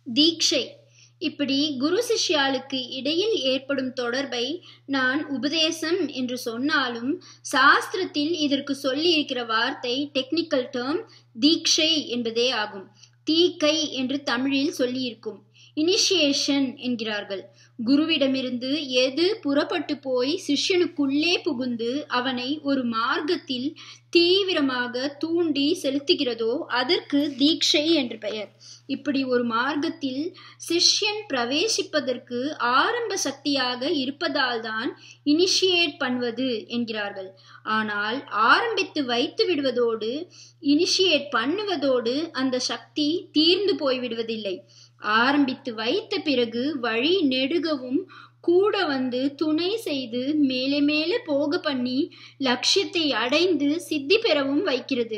தீட்சை இப்படி குரு சிஷ்யாளுக்கு இடையில் ஏற்படும் தொடர்பை நான் உபதேசம் என்று சொன்னாலும் சாஸ்திரத்தில் இதற்கு சொல்லி இருக்கிற வார்த்தை டெக்னிக்கல் டேர்ம் தீட்சை என்பதே ஆகும் தீக்கை என்று தமிழில் சொல்லியிருக்கும் இனிஷியேஷன் என்கிறார்கள் குருவிடமிருந்து எது புறப்பட்டு போய் சிஷ்யனுக்குள்ளே புகுந்து அவனை ஒரு மார்க்கத்தில் தீவிரமாக தூண்டி செலுத்துகிறதோ அதற்கு தீட்சை என்று பெயர் இப்படி ஒரு மார்க்கத்தில் சிஷ்யன் பிரவேசிப்பதற்கு ஆரம்ப சக்தியாக இருப்பதால் தான் இனிஷியேட் பண்ணுவது என்கிறார்கள் ஆனால் ஆரம்பித்து வைத்து விடுவதோடு இனிஷியேட் பண்ணுவதோடு அந்த சக்தி தீர்ந்து போய்விடுவதில்லை ஆரம்பித்து வைத்த பிறகு வழி நெடுகவும் கூட வந்து துணை செய்து மேலே மேலே போக பண்ணி லட்சியத்தை அடைந்து சித்தி பெறவும் வைக்கிறது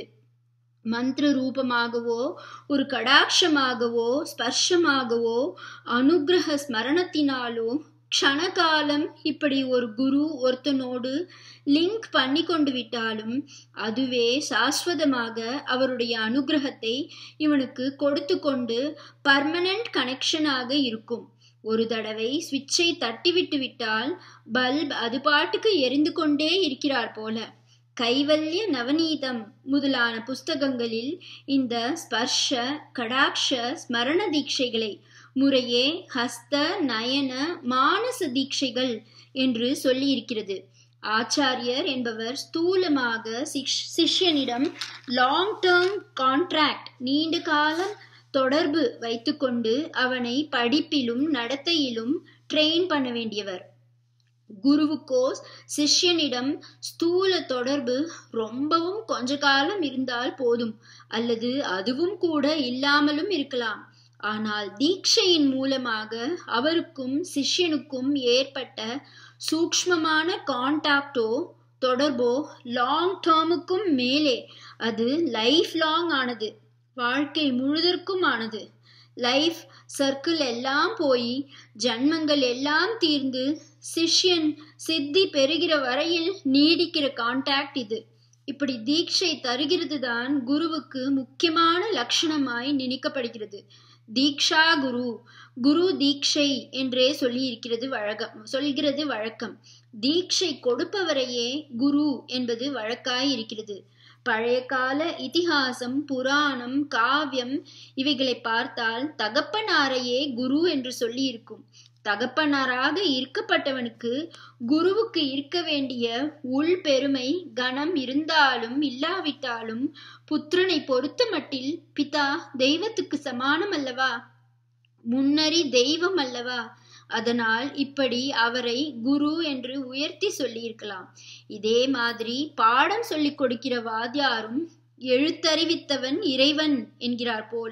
மந்திர ரூபமாகவோ ஒரு கடாட்சமாகவோ ஸ்பர்ஷமாகவோ அனுகிரக ஸ்மரணத்தினாலோ க்ஷணகாலம் இப்படி ஒரு குரு ஒருத்தனோடு லிங்க் பண்ணி கொண்டு விட்டாலும் அதுவே சாஸ்வதமாக அவருடைய அனுகிரகத்தை இவனுக்கு கொடுத்து கொண்டு பர்மனன்ட் கனெக்ஷனாக இருக்கும் ஒரு தடவை சுவிட்சை தட்டிவிட்டு விட்டால் பல்ப் அது பாட்டுக்கு எரிந்து கொண்டே இருக்கிறார் போல கைவல்ய நவநீதம் முதலான புஸ்தகங்களில் இந்த ஸ்பர்ஷ கடாட்ச ஸ்மரண தீட்சைகளை முறையே ஹஸ்த நயன மானச தீட்சைகள் என்று சொல்லியிருக்கிறது ஆச்சாரியர் என்பவர் ஸ்தூலமாக சிஷ்யனிடம் லாங் டேர்ம் கான்ட்ராக்ட் நீண்ட காலம் தொடர்பு வைத்துக்கொண்டு அவனை படிப்பிலும் நடத்தையிலும் ட்ரெயின் பண்ண வேண்டியவர் குருவுக்கோ சிஷ்யனிடம் ஸ்தூல தொடர்பு ரொம்பவும் கொஞ்ச காலம் இருந்தால் போதும் அல்லது அதுவும் கூட இல்லாமலும் இருக்கலாம் ஆனால் தீட்சையின் மூலமாக அவருக்கும் சிஷ்யனுக்கும் ஏற்பட்ட சூக்ஷ்மமான கான்டாக்டோ தொடர்போ லாங் டேர்முக்கும் மேலே அது லைஃப் லாங் ஆனது வாழ்க்கை முழுதற்கும் ஆனது லைஃப் சர்க்கிள் எல்லாம் போய் ஜன்மங்கள் எல்லாம் தீர்ந்து சிஷ்யன் சித்தி பெறுகிற வரையில் நீடிக்கிற கான்டாக்ட் இது இப்படி தீட்சை தருகிறது தான் குருவுக்கு முக்கியமான லட்சணமாய் நினைக்கப்படுகிறது தீக்ஷா குரு குரு தீட்சை என்றே சொல்லி இருக்கிறது வழக்கம் சொல்கிறது வழக்கம் தீட்சை கொடுப்பவரையே குரு என்பது வழக்காய் இருக்கிறது பழைய கால இதிகாசம் புராணம் காவியம் இவைகளை பார்த்தால் தகப்பனாரையே குரு என்று சொல்லி இருக்கும் தகப்பனாராக இருக்கப்பட்டவனுக்கு குருவுக்கு இருக்க வேண்டிய உள் பெருமை கனம் இருந்தாலும் இல்லாவிட்டாலும் புத்திரனை பொறுத்த மட்டில் பிதா தெய்வத்துக்கு சமானம் அல்லவா முன்னறி தெய்வம் அல்லவா அதனால் இப்படி அவரை குரு என்று உயர்த்தி சொல்லியிருக்கலாம் இதே மாதிரி பாடம் சொல்லிக் கொடுக்கிற வாத்தியாரும் எழுத்தறிவித்தவன் இறைவன் என்கிறார் போல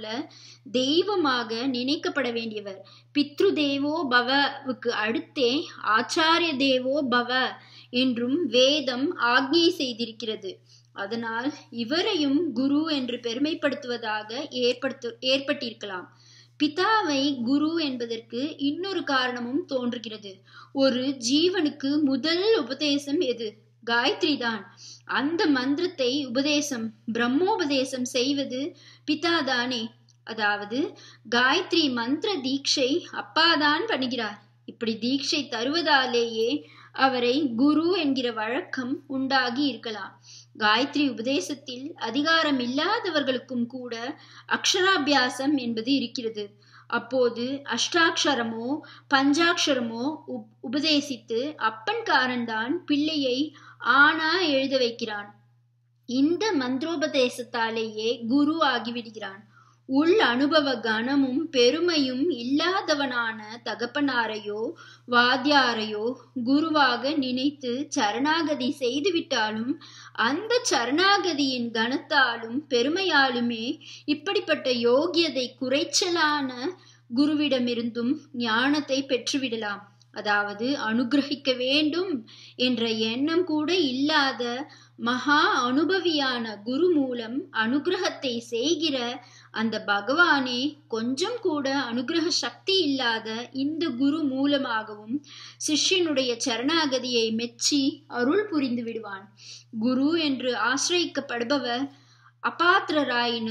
தெய்வமாக நினைக்கப்பட வேண்டியவர் பித்ரு தேவோ பவவுக்கு அடுத்தே ஆச்சாரிய தேவோ பவ என்றும் வேதம் ஆக்ஞை செய்திருக்கிறது அதனால் இவரையும் குரு என்று பெருமைப்படுத்துவதாக ஏற்படுத்து ஏற்பட்டிருக்கலாம் பிதாவை குரு என்பதற்கு இன்னொரு காரணமும் தோன்றுகிறது ஒரு ஜீவனுக்கு முதல் உபதேசம் எது காயத்ரி தான் அந்த மந்திரத்தை உபதேசம் பிரம்மோபதேசம் செய்வது பிதாதானே அதாவது காயத்ரி மந்திர தீட்சை அப்பாதான் பண்ணுகிறார் இப்படி தீட்சை தருவதாலேயே அவரை குரு என்கிற வழக்கம் உண்டாகி இருக்கலாம் காயத்ரி உபதேசத்தில் அதிகாரம் இல்லாதவர்களுக்கும் கூட அக்ஷராபியாசம் என்பது இருக்கிறது அப்போது அஷ்டாட்சரமோ பஞ்சாட்சரமோ உபதேசித்து அப்பன்காரன் தான் பிள்ளையை ஆனா எழுத வைக்கிறான் இந்த மந்திரோபதேசத்தாலேயே குரு ஆகிவிடுகிறான் உள் அனுபவ கனமும் பெருமையும் இல்லாதவனான தகப்பனாரையோ வாத்தியாரையோ குருவாக நினைத்து சரணாகதி செய்துவிட்டாலும் அந்த சரணாகதியின் கனத்தாலும் பெருமையாலுமே இப்படிப்பட்ட யோகியதை குறைச்சலான குருவிடமிருந்தும் ஞானத்தை பெற்றுவிடலாம் அதாவது அனுகிரகிக்க வேண்டும் என்ற எண்ணம் கூட இல்லாத மகா அனுபவியான குரு மூலம் அனுகிரகத்தை செய்கிற அந்த பகவானே கொஞ்சம் கூட அனுகிரக சக்தி இல்லாத இந்த குரு மூலமாகவும் சிஷ்யனுடைய சரணாகதியை மெச்சி அருள் புரிந்து விடுவான் குரு என்று ஆசிரியிக்கப்படுபவர் அபாத்திரராயினர்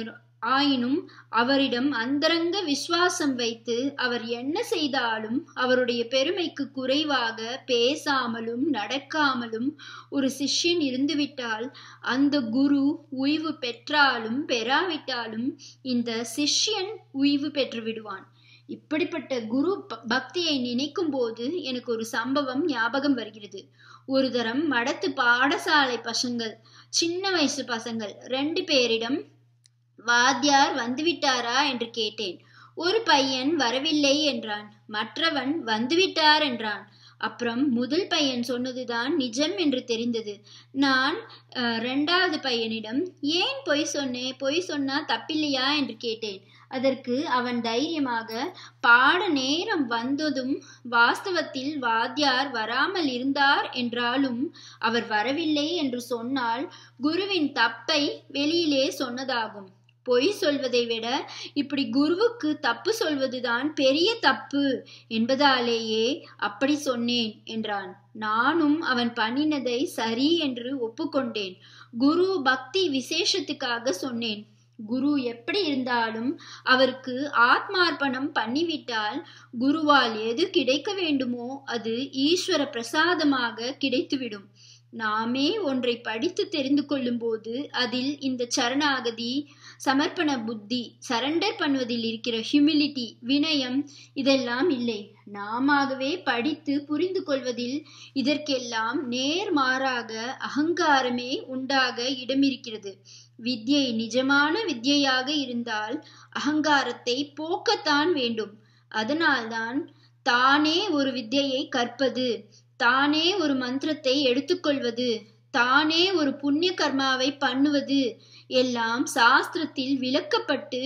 ஆயினும் அவரிடம் அந்தரங்க விசுவாசம் வைத்து அவர் என்ன செய்தாலும் அவருடைய பெருமைக்கு குறைவாக பேசாமலும் நடக்காமலும் ஒரு சிஷ்யன் இருந்துவிட்டால் அந்த குரு உய்வு பெற்றாலும் பெறாவிட்டாலும் இந்த சிஷ்யன் உய்வு பெற்று விடுவான் இப்படிப்பட்ட குரு பக்தியை நினைக்கும் போது எனக்கு ஒரு சம்பவம் ஞாபகம் வருகிறது ஒரு தரம் மடத்து பாடசாலை பசங்கள் சின்ன வயசு பசங்கள் ரெண்டு பேரிடம் வாத்தியார் வந்துவிட்டாரா என்று கேட்டேன் ஒரு பையன் வரவில்லை என்றான் மற்றவன் வந்துவிட்டார் என்றான் அப்புறம் முதல் பையன் சொன்னதுதான் நிஜம் என்று தெரிந்தது நான் ரெண்டாவது பையனிடம் ஏன் பொய் சொன்னேன் பொய் சொன்னா தப்பில்லையா என்று கேட்டேன் அதற்கு அவன் தைரியமாக பாட நேரம் வந்ததும் வாஸ்தவத்தில் வாத்தியார் வராமல் இருந்தார் என்றாலும் அவர் வரவில்லை என்று சொன்னால் குருவின் தப்பை வெளியிலே சொன்னதாகும் பொய் சொல்வதை விட இப்படி குருவுக்கு தப்பு சொல்வதுதான் பெரிய தப்பு என்பதாலேயே அப்படி சொன்னேன் என்றான் நானும் அவன் பண்ணினதை சரி என்று ஒப்புக்கொண்டேன் குரு பக்தி விசேஷத்துக்காக சொன்னேன் குரு எப்படி இருந்தாலும் அவருக்கு ஆத்மார்ப்பணம் பண்ணிவிட்டால் குருவால் எது கிடைக்க வேண்டுமோ அது ஈஸ்வர பிரசாதமாக கிடைத்துவிடும் நாமே ஒன்றை படித்து தெரிந்து கொள்ளும் போது அதில் இந்த சரணாகதி சமர்ப்பண புத்தி சரண்டர் பண்ணுவதில் இருக்கிற ஹியூமிலிட்டி வினயம் இதெல்லாம் இல்லை நாமவே படித்து புரிந்து கொள்வதில் இதற்கெல்லாம் நேர்மாறாக அகங்காரமே உண்டாக இடமிருக்கிறது வித்யை நிஜமான வித்யையாக இருந்தால் அகங்காரத்தை போக்கத்தான் வேண்டும் அதனால்தான் தானே ஒரு வித்யையை கற்பது தானே ஒரு மந்திரத்தை எடுத்துக்கொள்வது தானே ஒரு புண்ணிய கர்மாவை பண்ணுவது எல்லாம் சாஸ்திரத்தில் விளக்கப்பட்டு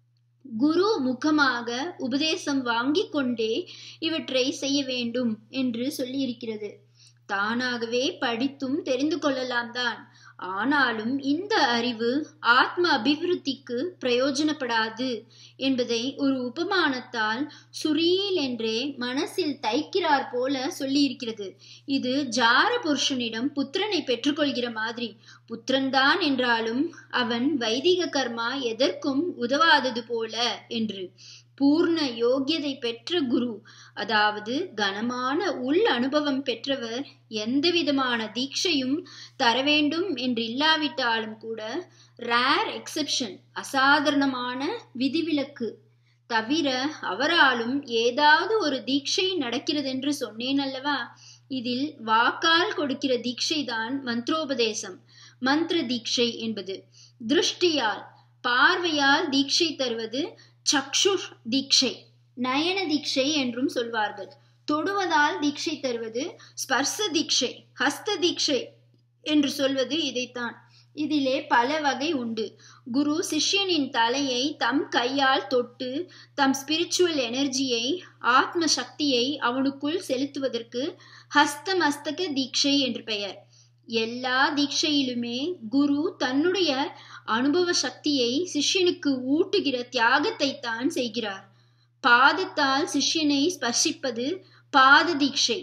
குரு முகமாக உபதேசம் வாங்கிக் கொண்டே இவற்றை செய்ய வேண்டும் என்று சொல்லியிருக்கிறது தானாகவே படித்தும் தெரிந்து கொள்ளலாம் தான் ஆனாலும் இந்த அறிவு ஆத்ம அபிவிருத்திக்கு பிரயோஜனப்படாது என்பதை ஒரு உபமானத்தால் சுரீல் என்றே மனசில் தைக்கிறார் போல சொல்லியிருக்கிறது இது ஜார புருஷனிடம் புத்திரனை பெற்றுக்கொள்கிற மாதிரி புத்திரன்தான் என்றாலும் அவன் வைதிக கர்மா எதற்கும் உதவாதது போல என்று பூர்ண யோகியதை பெற்ற குரு அதாவது கனமான உள் அனுபவம் பெற்றவர் எந்த விதமான தீட்சையும் தர வேண்டும் என்று இல்லாவிட்டாலும் கூட ரேர் எக்ஸெப்ஷன் அசாதாரணமான விதிவிலக்கு தவிர அவராலும் ஏதாவது ஒரு தீட்சை நடக்கிறதென்று சொன்னேன் அல்லவா இதில் வாக்கால் கொடுக்கிற தீட்சை தான் மந்திரோபதேசம் மந்திர தீட்சை என்பது திருஷ்டியால் பார்வையால் தீட்சை தருவது சக்ஷு தீட்சை நயன தீட்சை என்றும் சொல்வார்கள் தொடுவதால் தீட்சை தருவது ஸ்பர்ச தீட்சை ஹஸ்த தீட்சை என்று சொல்வது இதைத்தான் இதிலே பல வகை உண்டு குரு சிஷ்யனின் தலையை தம் கையால் தொட்டு தம் ஸ்பிரிச்சுவல் எனர்ஜியை ஆத்ம சக்தியை அவனுக்குள் செலுத்துவதற்கு ஹஸ்தமஸ்தக தீட்சை என்று பெயர் எல்லா தீட்சையிலுமே குரு தன்னுடைய அனுபவ சக்தியை சிஷ்யனுக்கு ஊட்டுகிற தியாகத்தை தான் செய்கிறார் பாதத்தால் சிஷ்யனை ஸ்பர்சிப்பது பாத தீட்சை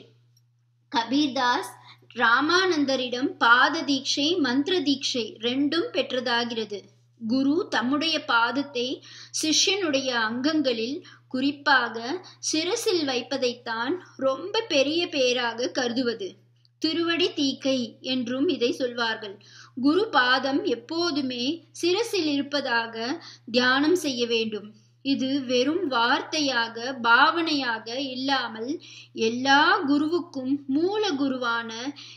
கபீர்தாஸ் ராமானந்தரிடம் பாத தீட்சை மந்திர தீட்சை ரெண்டும் பெற்றதாகிறது குரு தம்முடைய பாதத்தை சிஷ்யனுடைய அங்கங்களில் குறிப்பாக சிரசில் வைப்பதைத்தான் ரொம்ப பெரிய பேராக கருதுவது திருவடி தீக்கை என்றும் இதை சொல்வார்கள் குரு பாதம் எப்போதுமே சிரசில் இருப்பதாக தியானம் செய்ய வேண்டும் இது வெறும் வார்த்தையாக பாவனையாக இல்லாமல் எல்லா குருவுக்கும் மூல குருவான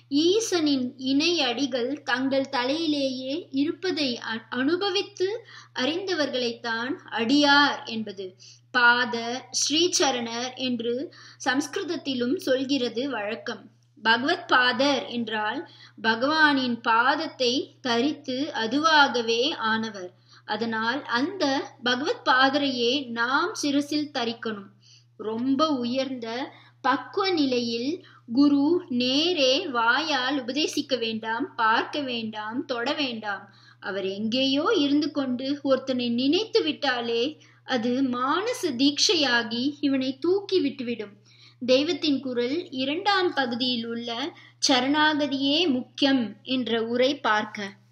ஈசனின் இணை அடிகள் தங்கள் தலையிலேயே இருப்பதை அனுபவித்து அறிந்தவர்களைத்தான் அடியார் என்பது பாத ஸ்ரீசரணர் என்று சம்ஸ்கிருதத்திலும் சொல்கிறது வழக்கம் பகவத் பாதர் என்றால் பகவானின் பாதத்தை தரித்து அதுவாகவே ஆனவர் அதனால் அந்த பகவத் பாதரையே நாம் சிரசில் தரிக்கணும் ரொம்ப உயர்ந்த பக்குவ நிலையில் குரு நேரே வாயால் உபதேசிக்க வேண்டாம் பார்க்க வேண்டாம் தொட வேண்டாம் அவர் எங்கேயோ இருந்து கொண்டு ஒருத்தனை நினைத்து விட்டாலே அது மானச தீட்சையாகி இவனை தூக்கி விட்டுவிடும் தெய்வத்தின் குரல் இரண்டாம் பகுதியில் உள்ள சரணாகதியே முக்கியம் என்ற உரை பார்க்க